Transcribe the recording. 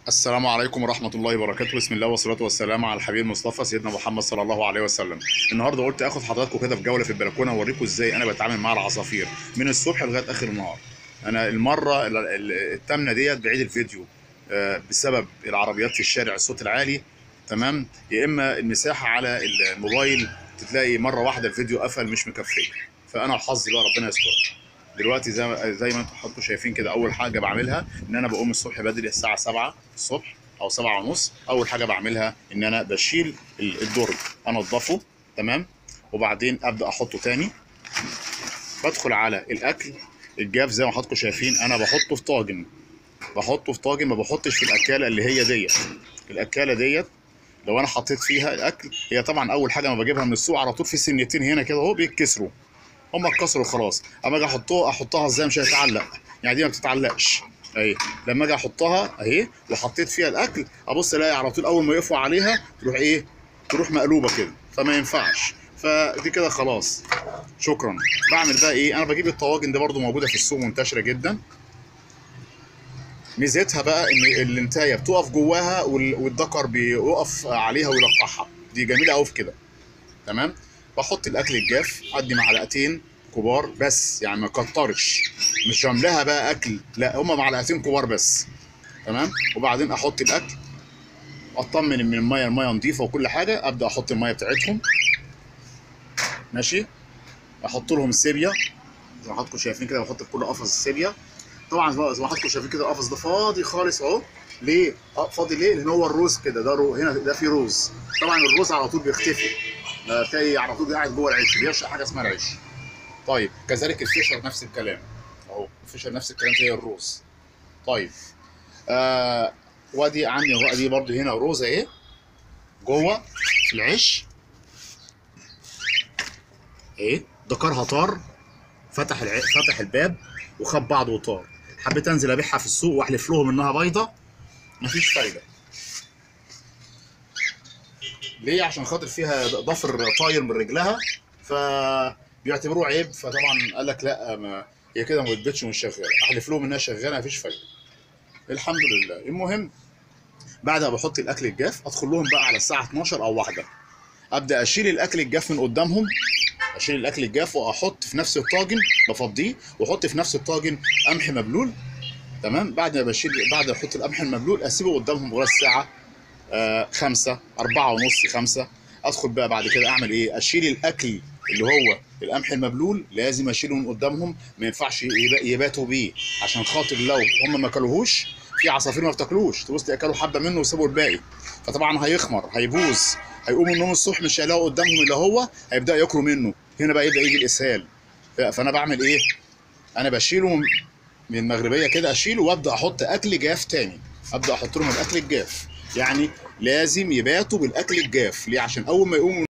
السلام عليكم ورحمة الله وبركاته بسم الله والصلاة والسلام على الحبيب المصطفى سيدنا محمد صلى الله عليه وسلم النهاردة قلت اخد حضراتكم كده في جولة في البلكونة اوريكم ازاي انا بتعامل مع العصافير من الصبح لغاية اخر النهار انا المرة ال- ال- التامنة ديت بعيد الفيديو آه، بسبب العربيات في الشارع الصوت العالي تمام يا اما المساحة على الموبايل تلاقي مرة واحدة الفيديو قفل مش مكفية فانا وحظي بقى ربنا يستر دلوقتي زي ما زي ما انتم حضراتكم شايفين كده اول حاجه بعملها ان انا بقوم الصبح بدري الساعه 7 الصبح او 7 ونص اول حاجه بعملها ان انا بشيل ال- الدرج انضفه تمام وبعدين ابدا احطه تاني بدخل على الاكل الجاف زي ما حضراتكم شايفين انا بحطه في طاجن بحطه في طاجن ما بحطش في الاكاله اللي هي ديت الاكاله ديت لو انا حطيت فيها الاكل هي طبعا اول حاجه ما بجيبها من السوق على طول في سنتين هنا كده اهو بيتكسروا هم اتكسروا خلاص اما اجي احطها احطها ازاي مش هتتعلق يعني دي ما بتتعلقش اهي لما اجي احطها اهي وحطيت فيها الاكل ابص الاقي على طول اول ما يقفوا عليها تروح ايه تروح مقلوبه كده فما ينفعش فدي كده خلاص شكرا بعمل بقى ايه انا بجيب الطواجن دي برضو موجوده في السوق منتشره جدا ميزتها بقى ان الانتايه بتقف جواها وال- والذكر بيقف عليها ويلقحها دي جميله قوي في كده تمام بحط الاكل الجاف ادي معلقتين كبار بس يعني ما كترش مش هملاها بقى اكل لا هما معلقتين كبار بس تمام وبعدين احط الاكل اطمن من الميه الميه نظيفه وكل حاجه ابدا احط الميه بتاعتهم ماشي احط لهم السيبيا زي ما حضراتكم شايفين كده بحط في كل قفص السيبيا طبعا زي ما حضراتكم شايفين كده القفص ده فاضي خالص اهو ليه؟ اه فاضي ليه؟ لان هو الروز كده ده رو هنا ده فيه روز طبعا الروز على طول بيختفي ده تلاقي على طول قاعد جوه العيش بيشرب حاجه اسمها العيش طيب كذلك الفيشر نفس الكلام اهو الفيشر نفس الكلام زي الروز طيب آه وادي عندي اهو ادي برضو هنا روز اهي جوه في العيش اهي ذكرها طار فتح الع... فتح الباب وخد بعض وطار حبيت انزل ابيعها في السوق واحلف لهم انها بيضه مفيش فايده ليه عشان خاطر فيها ضفر طاير من رجلها فبيعتبروه عيب فطبعا قال لك لا ما هي كده ما بتبيتش ومش شغاله احلف لهم انها شغاله مفيش فايده الحمد لله المهم بعد ما بحط الاكل الجاف ادخل لهم بقى على الساعه 12 او واحدة ابدا اشيل الاكل الجاف من قدامهم اشيل الاكل الجاف واحط في نفس الطاجن بفضيه واحط في نفس الطاجن قمح مبلول تمام بعد ما بشيل بعد ما احط القمح المبلول اسيبه قدامهم لغايه الساعه آه خمسة أربعة ونص خمسة أدخل بقى بعد كده أعمل إيه؟ أشيل الأكل اللي هو القمح المبلول لازم أشيله من قدامهم ما ينفعش يبا- يباتوا بيه عشان خاطر لو هم ما كلوهوش في عصافير ما بتاكلوش تبص تلاقي اكلوا حبه منه وسابوا الباقي فطبعا هيخمر هيبوظ هيقوموا النوم الصبح مش هيلاقوا قدامهم اللي هو هيبداوا ياكلوا منه هنا بقى يبدا يجي الاسهال ف- فانا بعمل ايه؟ انا بشيله من- من المغربيه كده اشيله وابدا احط اكل جاف تاني ابدا احط لهم الاكل الجاف يعني لازم يباتوا بالاكل الجاف ليه عشان اول ما يقوموا